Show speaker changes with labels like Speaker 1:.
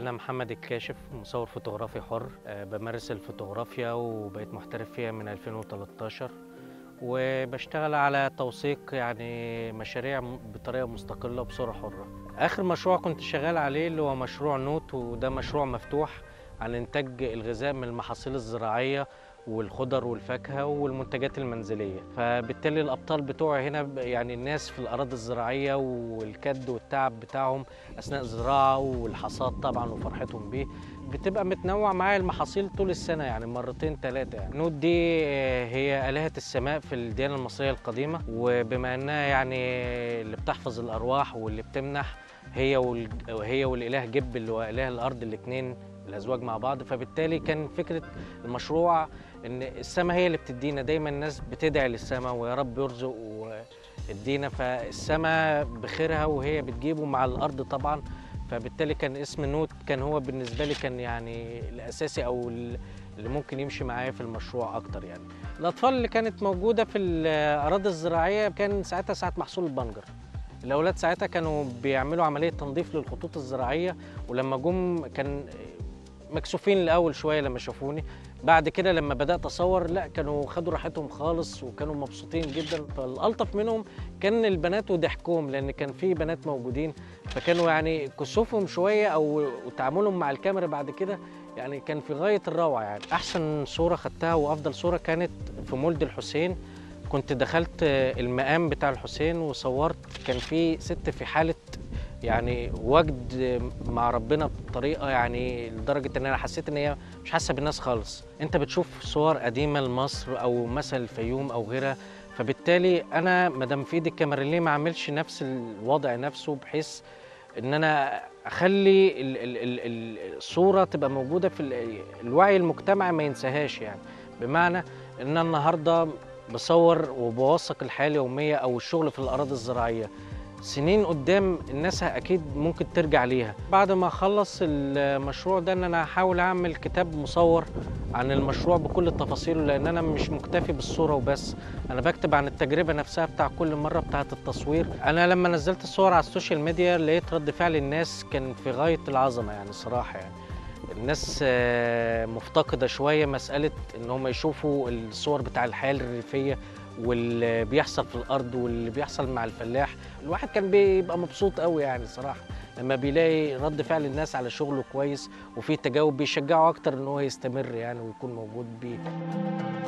Speaker 1: أنا محمد الكاشف مصور فوتوغرافي حر آه، بمارس الفوتوغرافيا وبقيت محترف فيها من 2013 وبشتغل على توثيق يعني مشاريع م- بطريقة مستقلة بصورة حرة آخر مشروع كنت شغال عليه اللي هو مشروع نوت وده مشروع مفتوح عن إنتاج الغذاء من المحاصيل الزراعية والخضر والفاكهة والمنتجات المنزلية فبالتالي الأبطال بتوعي هنا ب- يعني الناس في الأراضي الزراعية والكد والتعب بتاعهم أثناء الزراعة والحصاد طبعا وفرحتهم بيه بتبقى متنوع معايا المحاصيل طول السنة يعني مرتين ثلاثة يعني نوت دي آه، هي آلهة السماء في الديانة المصرية القديمة وبما أنها يعني اللي بتحفظ الأرواح واللي بتمنح هي وال... هي والإله جب اللي هو إله الأرض الاثنين الأزواج مع بعض فبالتالي كان فكرة المشروع ان السماء هي اللي بتدينا دايما الناس بتدعي للسماء ويا رب يرزق ويدينا فالسماء بخيرها وهي بتجيبه مع الارض طبعا فبالتالي كان اسم نوت كان هو بالنسبه لي كان يعني الاساسي او ال- اللي ممكن يمشي معايا في المشروع اكتر يعني الاطفال اللي كانت موجوده في الاراضي الزراعيه كان ساعتها ساعه محصول البنجر الاولاد ساعتها كانوا بيعملوا عمليه تنظيف للخطوط الزراعيه ولما جم كان مكسوفين الاول شويه لما شافوني بعد كده لما بدات اصور لا كانوا خدوا راحتهم خالص وكانوا مبسوطين جدا فالالطف منهم كان البنات وضحكهم لان كان في بنات موجودين فكانوا يعني كسوفهم شويه او تعاملهم مع الكاميرا بعد كده يعني كان في غايه الروعه يعني احسن صوره خدتها وافضل صوره كانت في مولد الحسين كنت دخلت المقام بتاع الحسين وصورت كان في ست في حاله يعني وجد مع ربنا بطريقه يعني لدرجه ان انا حسيت ان هي مش حاسه بالناس خالص انت بتشوف صور قديمه لمصر او مثل الفيوم او غيرها فبالتالي انا ما دام في ايدي الكاميرا ليه ما اعملش نفس الوضع نفسه بحيث ان انا اخلي ال- ال- ال- ال- الصوره تبقى موجوده في ال- الوعي المجتمعي ما ينساهاش يعني بمعنى ان انا النهارده بصور وبوثق الحياه اليوميه او الشغل في الاراضي الزراعيه سنين قدام الناس اكيد ممكن ترجع ليها بعد ما اخلص المشروع ده ان انا هحاول اعمل كتاب مصور عن المشروع بكل تفاصيله لان انا مش مكتفي بالصوره وبس انا بكتب عن التجربه نفسها بتاع كل مره بتاعه التصوير انا لما نزلت الصور على السوشيال ميديا لقيت رد فعل الناس كان في غايه العظمه يعني صراحه يعني الناس آه، مفتقده شويه مساله ان هم يشوفوا الصور بتاع الحياه الريفيه واللي بيحصل في الارض واللي بيحصل مع الفلاح الواحد كان بيبقى مبسوط قوي يعني صراحه لما بيلاقي رد فعل الناس على شغله كويس وفي تجاوب بيشجعه اكتر ان هو يستمر يعني ويكون موجود بيه